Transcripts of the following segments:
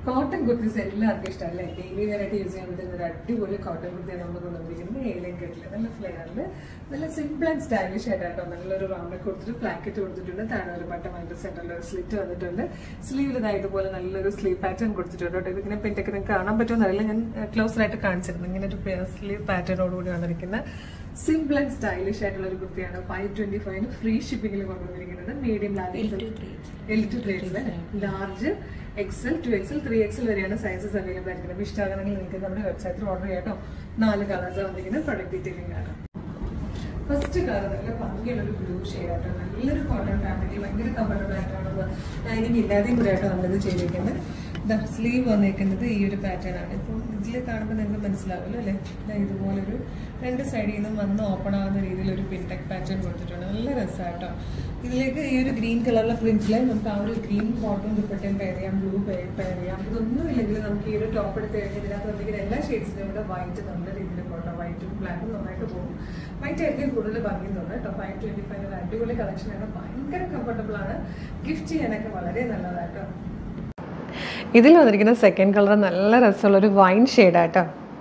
cotton kurtis എല്ലാവർക്കും ഇഷ്ടമല്ലേ daily variety use ചെയ്യാൻ പറ്റുന്ന ഒരു അടിപൊളി കോട്ടൺ കുർത്തിയാണ് നമ്മൾ കൊണ്ടുവന്നിരിക്കുന്നത് ഏലയും കെട്ടില് നല്ല ഫ്ലെയറിൽ നല്ല സിമ്പിൾ ആൻഡ് സ്റ്റൈലിഷ് ആയിട്ടോ നല്ലൊരു റൗണ്ട് കൊടുത്തിട്ട് പ്ലാക്കറ്റ് കൊടുത്തിട്ടുണ്ട് താഴെ ഒരു ബട്ടൺ അതിന്റെ സെന്ററിൽ ഒരു സ്ലിറ്റ് വന്നിട്ടുണ്ട് സ്ലീവിൽ ഇതാ ഇതുപോലെ നല്ലൊരു സ്ലീവ് പാറ്റേൺ കൊടുത്തിട്ടുണ്ട് കേട്ടോ ഇതിങ്ങനെ പിന്നൊക്കെ നിങ്ങൾക്ക് കാണാൻ പറ്റുമെന്ന് അറിയില്ല ഞാൻ ക്ലോസർ ആയിട്ട് കാണിച്ചിരുന്നു ഇങ്ങനെ ഒരു സ്ലീവ് പാറ്റേണോട് കൂടി വന്നിരിക്കുന്ന സിമ്പിൾ ആൻഡ് സ്റ്റൈലിഷ് ആയിട്ടുള്ള ഒരു കുർത്തിയാണ് ഫൈവ് ട്വന്റി ഫൈവിന് ഫ്രീ ഷിപ്പിംഗിൽ കൊണ്ടുവന്നിരിക്കുന്നത് medium large L two three large XL two XL three XL വരെയാണ് സൈസസ് അവൈലബിൾ ആയിരിക്കുന്നത് ഇഷ്ടമാകണമെങ്കിൽ നിങ്ങൾക്ക് നമ്മുടെ വെബ്സൈറ്റിൽ ഓർഡർ ചെയ്യാം കേട്ടോ നാല് കളേഴ്സ് വന്നിരിക്കുന്നത് പ്രൊഡക്റ്റ് ഡീറ്റെയിലിംഗ് ആണ് ഫസ്റ്റ് കളർ നല്ല ഭംഗിയുള്ള ഒരു ബ്ലൂ ഷെയ്ഡ് ആട്ടോ നല്ലൊരു കോട്ടൺ ഫാബ്രിക് ഭയങ്കര കംഫർട്ടബിൾ ആയിട്ടാണ് ലൈനിങ് ഇല്ലാതെയും കൂടെ ആട്ടോ നമ്മളിത് ചെയ്തിരിക്കുന്നത് ഇതാ സ്ലീവ് വന്നിരിക്കുന്നത് ഈ ഒരു പാറ്റേൺ ആണ് ഇപ്പോൾ ഇതിൽ കാണുമ്പോൾ നിങ്ങൾക്ക് മനസ്സിലാവുമല്ലോ അല്ലേ ഇതാ ഇതുപോലൊരു രണ്ട് സൈഡിൽ നിന്നും വന്ന് ഓപ്പൺ ആവുന്ന രീതിയിൽ ഒരു പിൻടെക് പാറ്റേൺ കൊടുത്തിട്ടുണ്ട് നല്ല രസമാട്ടോ ഇതിലേക്ക് ഈ ഒരു ഗ്രീൻ കളറിലെ പ്രിന്റിൽ നമുക്ക് ആ ഒരു ഗ്രീൻ കോട്ടൺ ദുപ്പട്ടയും പെയർ ചെയ്യാം ബ്ലൂ പെയർ ചെയ്യാം ഇതൊന്നും ഇല്ലെങ്കിൽ നമുക്ക് ഈ ഒരു ടോപ്പ് എടുത്ത് കഴിഞ്ഞാൽ ഇതിനകത്ത് വന്നിരിക്കുന്ന എല്ലാ ഷെയ്ഡ്സിനും കൂടെ വൈറ്റ് നല്ല രീതിയിൽ പോകണം വൈറ്റും ബ്ലാക്കും നന്നായിട്ട് പോകും വൈറ്റ് ആയിരിക്കും കൂടുതൽ ഭംഗി തോന്നുന്നത് കേട്ടോ ഫൈവ് ട്വന്റി ഫൈവ് ഒരു അടിപൊളി കളക്ഷനാണ് ഭയങ്കര കംഫർട്ടബിൾ ആണ് ഗിഫ്റ്റ് ചെയ്യാനൊക്കെ വളരെ നല്ലതാട്ടോ ഇതിൽ വന്നിരിക്കുന്ന സെക്കൻഡ് കളർ നല്ല രസമുള്ള ഒരു വൈൻ ഷെയ്ഡാട്ടോ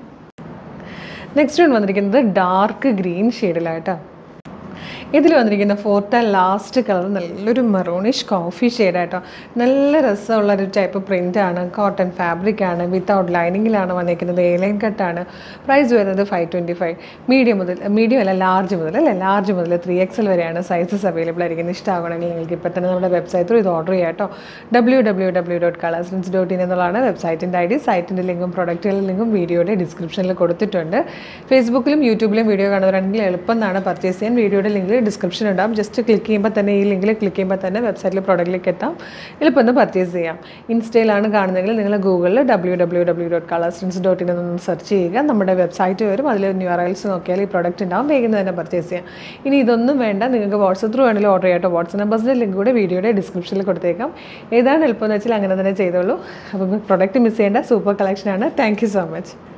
നെക്സ്റ്റ് വൺ വന്നിരിക്കുന്നത് ഡാർക്ക് ഗ്രീൻ ഷെയ്ഡിലാട്ടോ ഇതിൽ വന്നിരിക്കുന്ന ഫോർത്ത് ആൻഡ് ലാസ്റ്റ് കളർ നല്ലൊരു മെറൂണിഷ് കോഫി ഷെയ്ഡായിട്ടോ നല്ല രസമുള്ള ഒരു ടൈപ്പ് പ്രിൻ്റാണ് കോട്ടൺ ഫാബ്രിക് ആണ് വിത്തൗട്ട് ലൈനിങ്ങിലാണ് വന്നിരിക്കുന്നത് ഏലൈൻ കട്ടാണ് പ്രൈസ് വരുന്നത് ഫൈവ് ട്വൻറ്റി ഫൈവ് മീഡിയം മുതൽ മീഡിയം അല്ല ലാർജ് മുതൽ അല്ലേ ലാർജ് മുതൽ ത്രീ എക്സൽ വരെയാണ് സൈസസ് അവൈലബിൾ ആയിരിക്കുന്നത് ഇഷ്ടമാകണമെങ്കിൽ നിങ്ങൾക്ക് ഇപ്പോൾ തന്നെ നമ്മുടെ വെബ്സൈറ്റ് ത്രൂ ഇത് ഓർഡർ ചെയ്യാം കേട്ടോ W W W dot colours dot in എന്നുള്ളതാണ് വെബ്സൈറ്റിൻ്റെ ഐ ഡി സൈറ്റിൻ്റെ ലിങ്കും പ്രൊഡക്റ്റുകളുടെ ലിങ്കും വീഡിയോയുടെ ഡിസ്ക്രിപ്ഷനിൽ കൊടുത്തിട്ടുണ്ട് ഫേസ്ബുക്കിലും യൂട്യൂബിലും വീഡിയോ കാണുന്നവരാണെങ്കിൽ എളുപ്പം എന്നാണ് പർച്ചേസ് ചെയ്യാൻ വീഡിയോയുടെ ലിങ്കിൽ ഡിസ്ക്രിപ്ഷൻ ഉണ്ടാവും ജസ്റ്റ് ക്ലിക്ക് ചെയ്യുമ്പോൾ തന്നെ ഈ ലിങ്കിൽ ക്ലിക്ക് ചെയ്യുമ്പോൾ തന്നെ വെബ്സൈറ്റിൽ പ്രോഡക്റ്റിലേക്ക് എത്താം എളുപ്പം ഒന്ന് പർച്ചേസ് ചെയ്യാം ഇൻസ്റ്റയിലാണ് കാണുന്നതെങ്കിൽ നിങ്ങൾ ഗൂഗിളിൽ W W W dot colours dot in എന്നൊന്ന് സെർച്ച് ചെയ്യുക നമ്മുടെ വെബ്സൈറ്റ് വരും അതിൽ ന്യൂ അറൈൽസ് നോക്കിയാൽ ഈ പ്രോഡക്റ്റ് ഉണ്ടാവും വേഗം തന്നെ പർച്ചേസ് ചെയ്യാം ഇനി ഇതൊന്നും വേണ്ട നിങ്ങൾക്ക് വാട്സപ്പ് ത്രൂ വേണമെങ്കിൽ ഓർഡർ ചെയ്യാം കേട്ടോ വാട്സപ്പ് നമ്പേഴ്സിൻ്റെ ലിങ്ക് കൂടെ വീഡിയോയുടെ ഡിസ്ക്രിപ്ഷനിൽ കൊടുത്തേക്കാം ഏതാണ് എളുപ്പമെന്ന് വെച്ചാൽ അങ്ങനെ തന്നെ ചെയ്തോളൂ അപ്പോൾ പ്രൊഡക്റ്റ് മിസ് ചെയ്യേണ്ട സൂപ്പർ കളക്ഷനാണ് താങ്ക് യു സോ മച്ച്